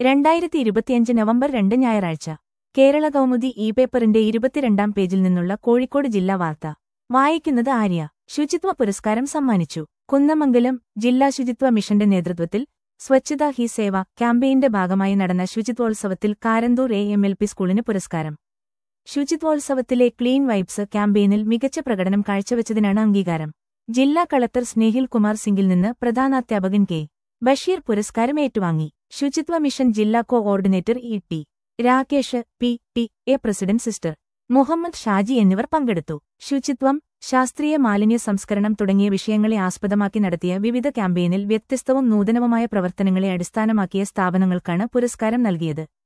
രണ്ടായിരത്തി ഇരുപത്തിയഞ്ച് നവംബർ രണ്ട് ഞായറാഴ്ച കേരള കൗമുദി ഇ പേപ്പറിന്റെ ഇരുപത്തിരണ്ടാം പേജിൽ നിന്നുള്ള കോഴിക്കോട് ജില്ലാ വാർത്ത വായിക്കുന്നത് ആര്യ ശുചിത്വ പുരസ്കാരം സമ്മാനിച്ചു കുന്നമംഗലം ജില്ലാ ശുചിത്വ മിഷന്റെ നേതൃത്വത്തിൽ സ്വച്ഛതാ ഹി സേവ ക്യാമ്പയിന്റെ ഭാഗമായി നടന്ന ശുചിത്വോത്സവത്തിൽ Karanthur A M L P സ്കൂളിന് പുരസ്കാരം ശുചിത്വോത്സവത്തിലെ ക്ലീൻ വൈബ്സ് ക്യാമ്പയിനിൽ മികച്ച പ്രകടനം കാഴ്ചവെച്ചതിനാണ് അംഗീകാരം ജില്ലാ കളക്ടർ സ്നേഹിൽ കുമാർ സിംഗിൽ നിന്ന് പ്രധാനാധ്യാപകൻ കെ ബഷീർ പുരസ്കാരം ഏറ്റുവാങ്ങി ശുചിത്വ മിഷൻ ജില്ലാ coordinator E T Rakesh P T A president sister Muhammad Shaji എന്നിവർ പങ്കെടുത്തു ശുചിത്വം ശാസ്ത്രീയ മാലിന്യ സംസ്കരണം തുടങ്ങിയ വിഷയങ്ങളെ ആസ്പദമാക്കി നടത്തിയ വിവിധ ക്യാമ്പയിനിൽ വ്യത്യസ്തവും നൂതനവുമായ പ്രവർത്തനങ്ങളെ അടിസ്ഥാനമാക്കിയ സ്ഥാപനങ്ങൾക്കാണ് പുരസ്കാരം നൽകിയത്